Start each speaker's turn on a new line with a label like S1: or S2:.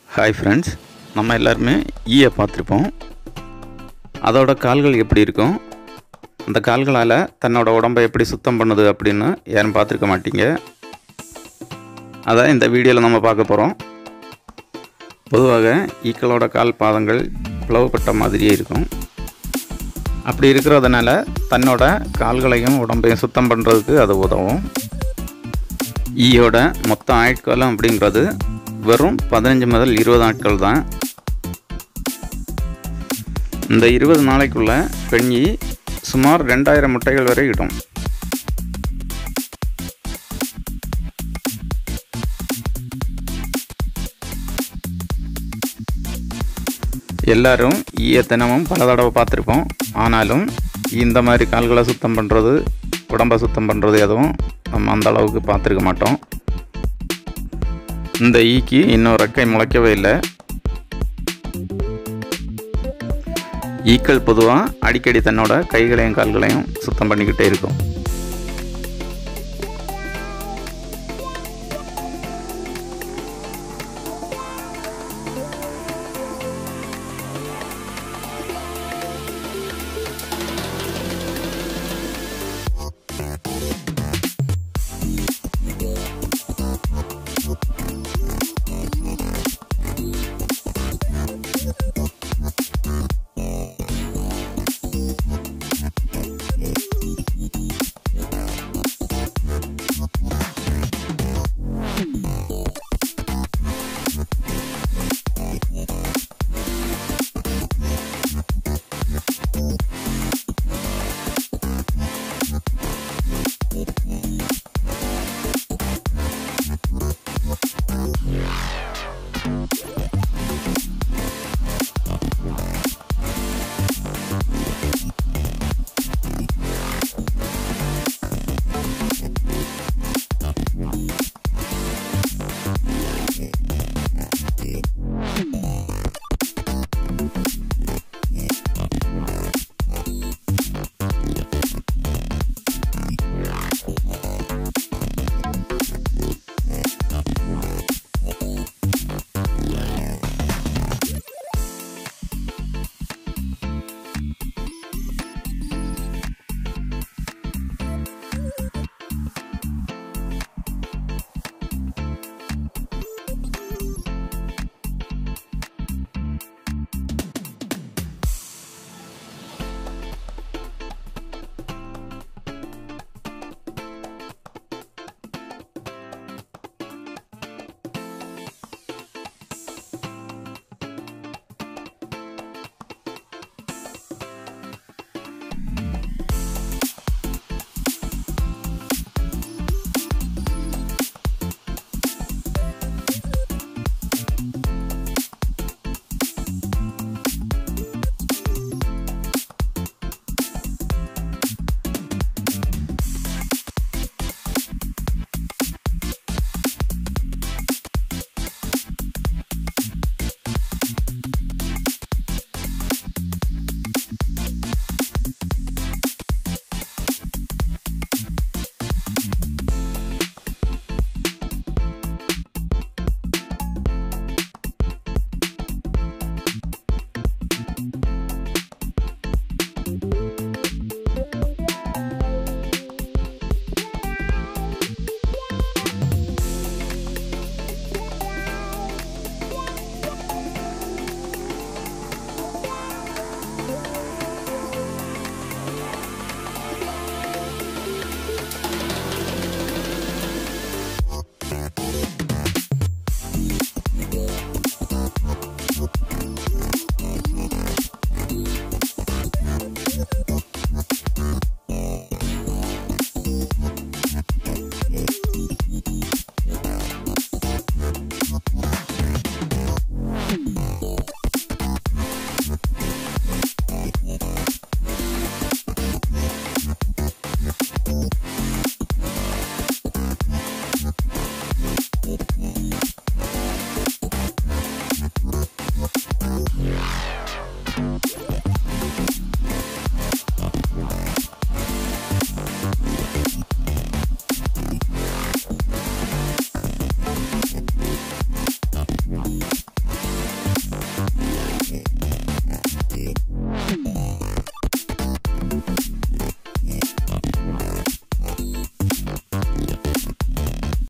S1: hi friends நம்ம எல்லாருமே ஈயை பார்த்துருப்போம் அதோட கால்கள் எப்படி இருக்கும் அந்த கால்களால் தன்னோட உடம்பை எப்படி சுத்தம் பண்ணுது அப்படின்னு யாரும் பார்த்துருக்க மாட்டீங்க அதான் இந்த வீடியோவில் நம்ம பார்க்க போகிறோம் பொதுவாக ஈக்களோட கால் பாதங்கள் பிளவுபட்ட மாதிரியே இருக்கும் அப்படி இருக்கிறதுனால தன்னோட கால்களையும் உடம்பையும் சுத்தம் பண்ணுறதுக்கு அது உதவும் ஈயோட மொத்த ஆயுட்காலம் அப்படிங்கிறது வெறும் பதினஞ்சு முதல் இருபது நாட்கள் தான் இந்த இருபது நாளைக்குள்ள பெண் ஈ சுமார் ரெண்டாயிரம் முட்டைகள் வரை இடும் எல்லாரும் ஈய தினமும் பல தடவை பார்த்துருப்போம் ஆனாலும் இந்த மாதிரி கால்களை சுத்தம் பண்ணுறது உடம்பை சுத்தம் பண்ணுறது எதுவும் நம்ம அந்த அளவுக்கு பார்த்துருக்க மாட்டோம் இந்த ஈக்கு இன்னும் ரெக்கை முளைக்கவே இல்லை ஈக்கள் பொதுவாக அடிக்கடி தன்னோட கைகளையும் கால்களையும் சுத்தம் பண்ணிக்கிட்டே இருக்கும்